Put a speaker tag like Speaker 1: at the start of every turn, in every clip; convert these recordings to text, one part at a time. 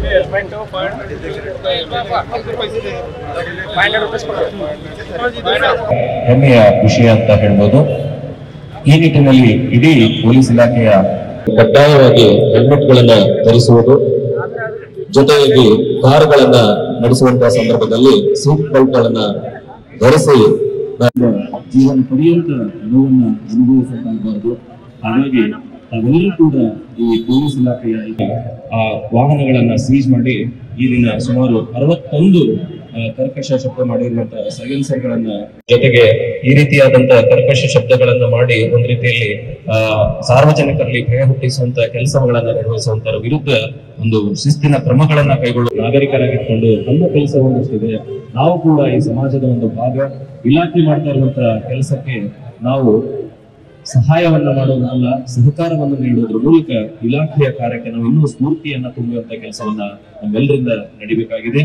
Speaker 1: helmet five hundred rupees
Speaker 2: ಹೆಮ್ಮೆಯ ವಿಷಯ ಅಂತ ಹೇಳ್ಬೋದು ಈ ನಿಟ್ಟಿನಲ್ಲಿ ಇಡೀ ಪೊಲೀಸ್ ಇಲಾಖೆಯ ಕಡ್ಡಾಯವಾಗಿ ಹೆಲ್ಮೆಟ್ಗಳನ್ನ ಧರಿಸುವುದು ಜೊತೆಯಾಗಿ ಕಾರುಗಳನ್ನ ನಡೆಸುವಂತಹ ಸಂದರ್ಭದಲ್ಲಿ ಸೀಟ್ ಬೆಲ್ಟ್ ಗಳನ್ನ ಧರಿಸಿ ನಮ್ಮ ಜೀವನ ಪರ್ಯಂತ ನೋವನ್ನ ಅನುಭವಿಸಬಾರದು ಹಾಗಾಗಿ ತಾವೆಲ್ಲರೂ ಕೂಡ ಈ ಪೊಲೀಸ್ ಇಲಾಖೆಯ ಆ ವಾಹನಗಳನ್ನ ಸೀಜ್ ಮಾಡಿ ಈ ದಿನ ಸುಮಾರು ಅರವತ್ತೊಂದು ಆ, ಕರ್ಕಶ ಶಬ್ದ ಮಾಡಿರುವಂತಹ ಸೈಲೆನ್ಸರ್ ಗಳನ್ನ ಜೊತೆಗೆ ಈ ರೀತಿಯಾದಂತಹ ಕರ್ಕಶ ಶಬ್ದಗಳನ್ನ ಮಾಡಿ ಒಂದ್ ರೀತಿಯಲ್ಲಿ ಆ ಸಾರ್ವಜನಿಕರಲ್ಲಿ ಭಯ ಹುಟ್ಟಿಸುವಂತ ಕೆಲಸಗಳನ್ನ ನಿರ್ವಹಿಸುವಂತರ ವಿರುದ್ಧ ಒಂದು ಶಿಸ್ತಿನ ಕ್ರಮಗಳನ್ನ ಕೈಗೊಳ್ಳುವ ನಾಗರಿಕರಾಗಿದ್ಕೊಂಡು ನಮ್ಮ ಕೆಲಸ ಒಂದಷ್ಟಿದೆ ನಾವು ಕೂಡ ಈ ಸಮಾಜದ ಒಂದು ಭಾಗ ಇಲಾಖೆ ಮಾಡ್ತಾ ಇರುವಂತಹ ಕೆಲಸಕ್ಕೆ ನಾವು ಸಹಾಯವನ್ನ ಮಾಡೋದಲ್ಲ ಸಹಕಾರವನ್ನು ನೀಡುವುದರ ಮೂಲಕ ಇಲಾಖೆಯ ಕಾರ್ಯಕ್ಕೆ ನಾವು ಇನ್ನೂ ಸ್ಫೂರ್ತಿಯನ್ನ ತುಂಬುವಂತ ಕೆಲಸವನ್ನ ನಮ್ಮೆಲ್ಲರಿಂದ ನಡಿಬೇಕಾಗಿದೆ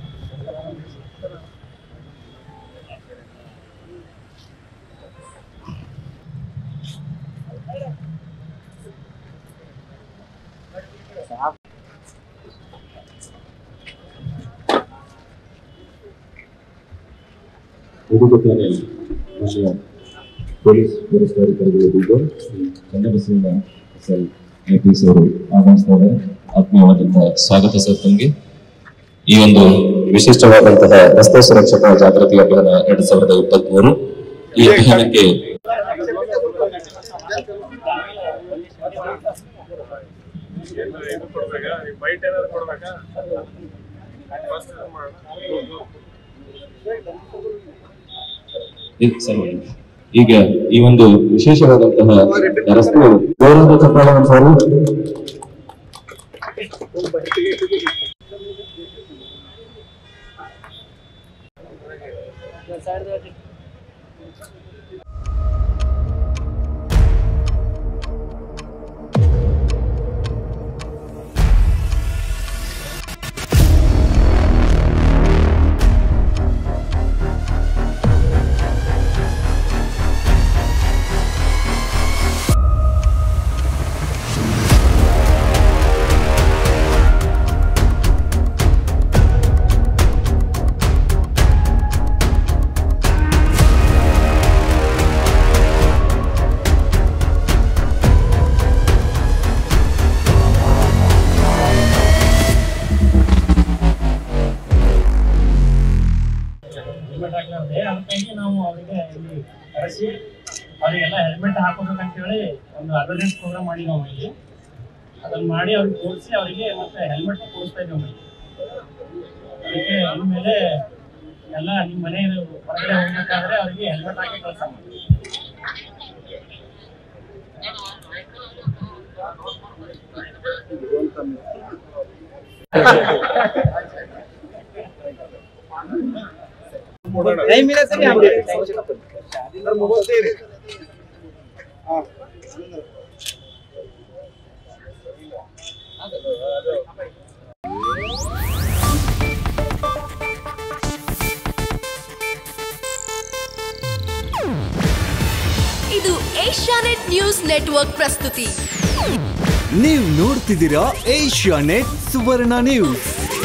Speaker 2: ಹುಡುಗತಾನೆ ವಿಷಯ ಪೊಲೀಸ್ ವರಿಷ್ಠಾಧಿಕಾರಿಗಳಿದ್ದು ಚನ್ನಬಸವಣ್ಣ ಎಸ್ ಎಲ್ ಐಪಿಎಸ್ ಅವರು ಆಗಮಿಸ್ತಾರೆ ಆತ್ಮೀಯವಾದಂತಹ ಸ್ವಾಗತ ಸರ್ ತಮಗೆ ಈ ಒಂದು ವಿಶಿಷ್ಟವಾದಂತಹ ರಸ್ತೆ ಸುರಕ್ಷತಾ ಜಾಗೃತಿ ಅಭಿಯಾನ ಎರಡ್ ಸಾವಿರದ ಇಪ್ಪತ್ತ್ ಮೂರು ಈ ಅಭಿಯಾನಕ್ಕೆ
Speaker 1: ಇದು ಕೊಡ್ಬೇಕಾ ಬೈಟ್ ಏನಾದ್ರು ಕೊಡ್ಬೇಕಾ ಫಸ್ಟ್
Speaker 2: ಇದು ಸರ್ ಈಗ ಈ ಒಂದು ವಿಶೇಷವಾದಂತಹ ರಸ್ತೆ ಗೌರವ ಚಪ್ಪಾಳೆ ಸರ್
Speaker 3: ಹೆಲ್ಮೆಟ್ ಹಾಕ್ಲಾರ್ದೆ ಅದಕ್ಕಾಗಿ ನಾವು ಅವರಿಗೆ ಇಲ್ಲಿ ಕರೆಸಿ ಅವರಿಗೆಲ್ಲ ಹೆಲ್ಮೆಟ್ ಹಾಕೋಬೇಕಂತೇಳಿ ಒಂದು ಅವೇರ್ನೆಸ್ ಪ್ರೋಗ್ರಾಮ್ ಮಾಡಿ ನಾವು ಇಲ್ಲಿ ಅದನ್ನ ಮಾಡಿ ಅವ್ರಿಗೆ ತೋರಿಸಿ ಅವರಿಗೆ ಮತ್ತೆ ಹೆಲ್ಮೆಟ್ ಕೊಡಿಸ್ತಾ ಇದ್ದೀವಿ ನಾವು ಅದಕ್ಕೆ ಇನ್ಮೇಲೆ ಎಲ್ಲ ನಿಮ್ಮ ಮನೆ ಹೊರಗಡೆ ಹೋಗ್ಬೇಕಾದ್ರೆ ಅವರಿಗೆ ಹೆಲ್ಮೆಟ್ ಹಾಕಿ ಕೆಲಸ ಮಾಡಿ
Speaker 4: नहीं मिला सर यहाँ पे मोबाइल दे रहे हाँ
Speaker 5: ಇದು ಏಷ್ಯಾನೆಟ್ ನ್ಯೂಸ್ ನೆಟ್ವರ್ಕ್ ಪ್ರಸ್ತುತಿ
Speaker 6: ನೀವು ನೋಡ್ತಿದ್ದೀರಾ ಏಷ್ಯಾ ನೆಟ್ ಸುವರ್ಣ ನ್ಯೂಸ್